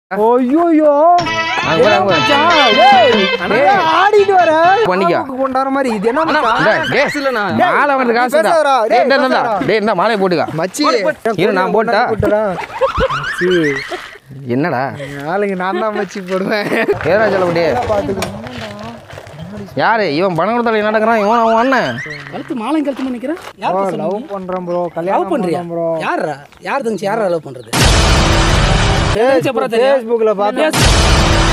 ஐயோயோ அங்க பாரு, அங்க பாரு. டேய் ஆடிட்டு வர பண்ணிக்கோ. கொண்டாடுற மாதிரி இது என்ன இந்தா, டேய், இல்லண்ணா மாலை வாங்குறது காசு தான். பேசாதடா, டேய், டேய், இந்தா, இந்தா, பேசாதடா. டேய், இந்தா, மாலையை போட்டுக்க மச்சி இரு, நான் போட்டா? மச்சி என்னடா நாளைக்கு நான் தான் மச்சி போடுவேன் ஏரா சொல்லப்படி யாரு இவன் பணம் கொடுத்தாலும் என்ன நடக்கிறான் இவன் அவன் அண்ணன் கழுத்து மாலை கழுத்து நினைக்கிறேன் ப்ரோ லவ் பண்றேன் ப்ரோ லவ் கல்யாணம் பண்றியா பண்றேன் ப்ரோ யாரா யார் தங்கச்சி யாரா லவ் பண்றது தங்கச்சி அப்புறம் தெரியும். ஃபேஸ்புக்ல பார்த்தேன்